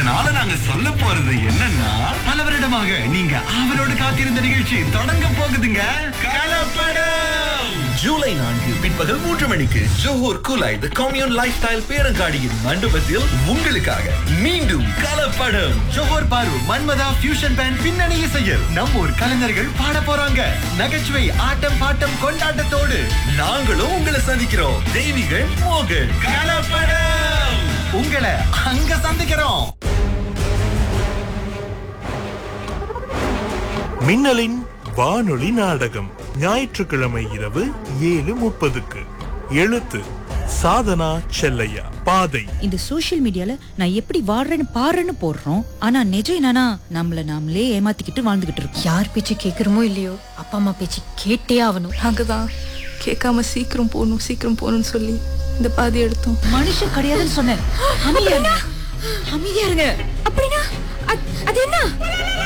அதனால நாங்க சொல்ல போறது என்னன்னா பல வருடமாக நீங்க ஆவலோடு காத்திருந்த நிகழ்ச்சி தொடங்க போகுதுங்க கலப்படம் ஜூலை நான்கு பிற்பகல் மூன்று மணிக்கு Johor Kulai the Commune life style பேரங்காடியின் மண்டபத்தில் உங்களுக்காக மீண்டும் கலப்படம் ஜோஹூர் பாரு மன்மதா ஃபியூஷன் பேண்ட் பின்னணி இசையில் நம்ம ஊர் கலைஞர்கள் பாட போறாங்க நகைச்சுவை ஆட்டம் பாட்டம் கொண்டாட்டத்தோடு நாங்களும் உங்களை சந்திக்கிறோம் தெய்வீகள் மோகன் கலப்படம் உங்களை அங்க சந்திக்கிறோம் மின்னலின் வானொலி நாடகம் ஞாயிற்றுக்கிழமை இரவு ஏழு முப்பதுக்கு எழுத்து சாதனா செல்லையா பாதை இந்த சோஷியல் மீடியால நான் எப்படி வாழ்றேன்னு பாருன்னு போடுறோம் ஆனா நிஜம் என்னன்னா நம்மள நாமளே ஏமாத்திக்கிட்டு வாழ்ந்துகிட்டு இருக்கோம் யார் பேச்சு கேக்குறோமோ இல்லையோ அப்பா அம்மா பேச்சு கேட்டே ஆகணும் நாங்க தான் கேட்காம சீக்கிரம் போகணும் சீக்கிரம் போகணும்னு சொல்லி இந்த பாதி எடுத்தோம் மனுஷன் கிடையாதுன்னு சொன்னேன் அமைதியா இருங்க அமைதியா இருங்க அப்படின்னா அது என்ன